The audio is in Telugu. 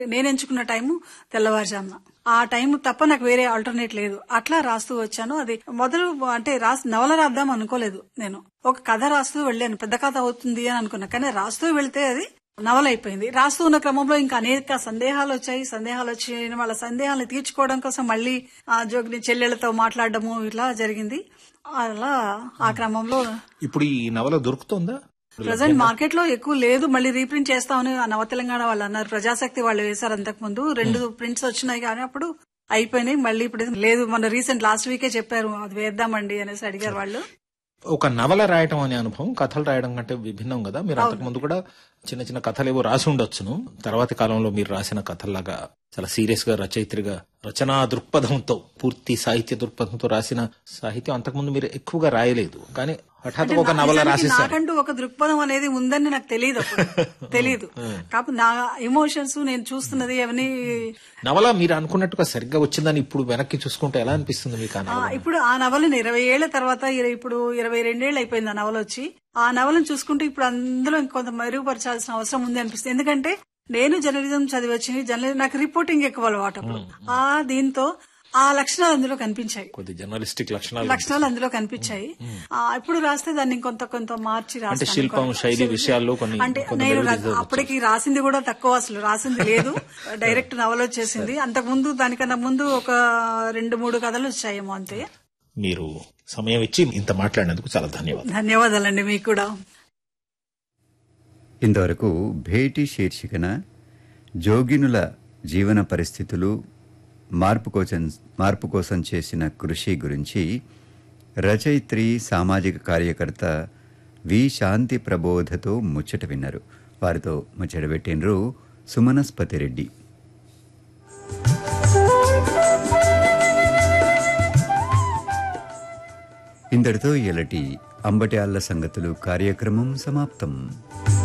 నేను ఎంచుకున్న టైము తెల్లవారుజామున ఆ టైం తప్ప నాకు వేరే ఆల్టర్నేట్ లేదు అట్లా రాస్తూ వచ్చాను అది మొదలు అంటే రాసి నవల రాద్దాం అనుకోలేదు నేను ఒక కథ రాస్తూ వెళ్ళాను పెద్ద కథ అవుతుంది అని అనుకున్నా కానీ రాస్తూ వెళ్తే అది నవల అయిపోయింది రాస్తూ ఉన్న క్రమంలో ఇంకా అనేక సందేహాలు వచ్చాయి సందేహాలు వచ్చి వాళ్ళ సందేహాలను తీర్చుకోవడం కోసం మళ్ళీ ఆ జోగిని చెల్లెళ్లతో మాట్లాడడము ఇట్లా జరిగింది అలా ఆ క్రమంలో ఇప్పుడు ఈ నవల దొరుకుతుందా ప్రజెంట్ మార్కెట్ లో ఎక్కువ లేదు మళ్ళీ రీప్రింట్ చేస్తామని ఆ నవ తెలంగాణ వాళ్ళు అన్నారు ప్రజాశక్తి వాళ్ళు వేశారు అంతకు ముందు రెండు ప్రింట్స్ వచ్చినాయి కానీ అప్పుడు అయిపోయినాయి మళ్ళీ ఇప్పుడు లేదు మన రీసెంట్ లాస్ట్ వీకే చెప్పారు అది వేద్దామండి అనేసి అడిగారు వాళ్ళు ఒక నవల రాయటం అనే అనుభవం కథలు రాయడం కంటే విభిన్నం కదా మీరు అంతకు ముందు కూడా చిన్న చిన్న కథలు ఏవో రాసి ఉండొచ్చును తర్వాతి కాలంలో మీరు రాసిన కథల్లాగా చాలా సీరియస్ గా రచయిత్రిగా రచనా దృక్పథంతో పూర్తి సాహిత్య దృక్పథంతో రాసిన సాహిత్యం అంతకుముందు మీరు ఎక్కువగా రాయలేదు కానీ హఠాత్ ఒక నవల నిజానికి రాసేసారు నాకంటూ ఒక దృక్పథం అనేది ఉందని నాకు తెలియదు అప్పుడు తెలియదు కాకపోతే నా ఎమోషన్స్ నేను చూస్తున్నది అవన్నీ నవల మీరు అనుకున్నట్టుగా సరిగ్గా వచ్చిందని ఇప్పుడు వెనక్కి చూసుకుంటే ఎలా అనిపిస్తుంది మీకు ఆ ఆ, నవల ఇప్పుడు ఆ నవలను ఇరవై ఏళ్ల తర్వాత ఇర- ఇప్పుడు ఇరవై రెండేళ్లు అయిపోయింది ఆ నవల వచ్చి ఆ నవలను చూసుకుంటే ఇప్పుడు అందులో ఇంకొంత మెరుగుపరచాల్సిన అవసరం ఉంది అనిపిస్తుంది ఎందుకంటే నేను జర్నలిజం చదివి వచ్చి జర్నలిజం నాకు రిపోర్టింగ్ ఎక్కువ అలవాటు అప్పుడు ఆ దీంతో ఆ లక్షణాలు అందులో కనిపించాయి కొద్ది జర్నలిస్టిక్ లక్షణాలు లక్షణాలు అందులో కనిపించాయి ఆ, ఇప్పుడు రాస్తే దాన్ని కొంత కొంత మార్చి అంటే రాస్తాను శిల్పం శైలి విషయాల్లో కొన్ని అంటే కొన్ని నేను మెరుగుదిద్దులు రా- అప్పటికి రాసింది కూడా తక్కువ అసలు రాసింది లేదు డైరెక్ట్ నవల వచ్చేసింది అంతకు ముందు దానికన్నా ముందు ఒక రెండు మూడు కథలు వచ్చాయేమో అంతే మీరు సమయం ఇచ్చి ఇంత మాట్లాడినందుకు చాలా ధన్యవాదాలు ధన్యవాదాలండి మీకు కూడా ఇంతవరకు భేటీ శీర్షికన జోగినుల జీవన పరిస్థితులు మార్పు కోసం మార్పు కోసం చేసిన కృషి గురించి రచయిత్రి సామాజిక కార్యకర్త వి శాంతి ప్రబోధతో ముచ్చట విన్నారు వారితో ముచ్చట పెట్టినరు సుమనస్పతి రెడ్డి ఇంతటితో ఇలాంటి అంబటి ఆళ్ల సంగతులు కార్యక్రమం సమాప్తం